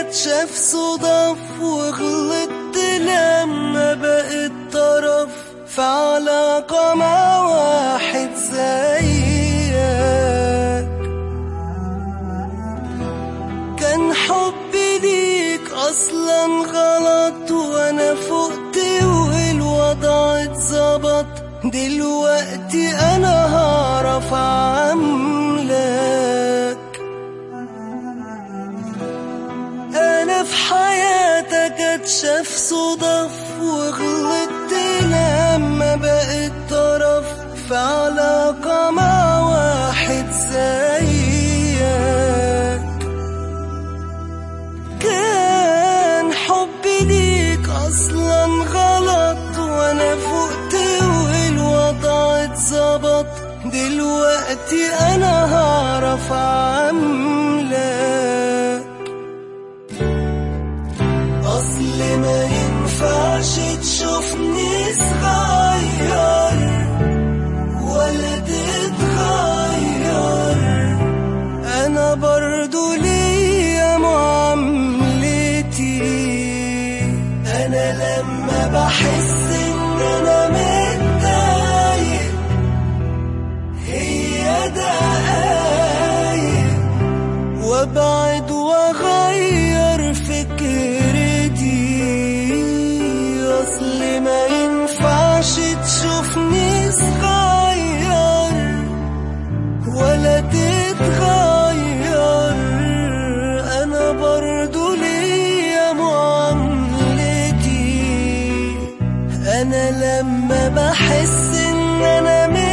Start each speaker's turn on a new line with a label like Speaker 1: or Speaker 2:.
Speaker 1: اتشاف صدف وغلطت لما بقيت طرف في علاقة مع واحد زيك كان حبي ليك اصلا غلط وانا فقت والوضع اتظبط دلوقتي انا هعرف اعملك انا في حياتك اتشاف صدف وغلطت لما بقيت طرف في علاقة مع واحد زيك كان حبي ليك اصلا غلط وانا فقت والوضع اتظبط دلوقتي انا هعرف اعملك اصل ما ينفعش تشوفني صغير ولا تتغير انا برضو ليا معاملتي انا لما بحس ان انا متضايق هي دقايق وابعد واغير فكرتي اصل ما ينفعش تشوفني صغير ولا تتغير انا برضو ليا معاملتي انا لما بحس ان انا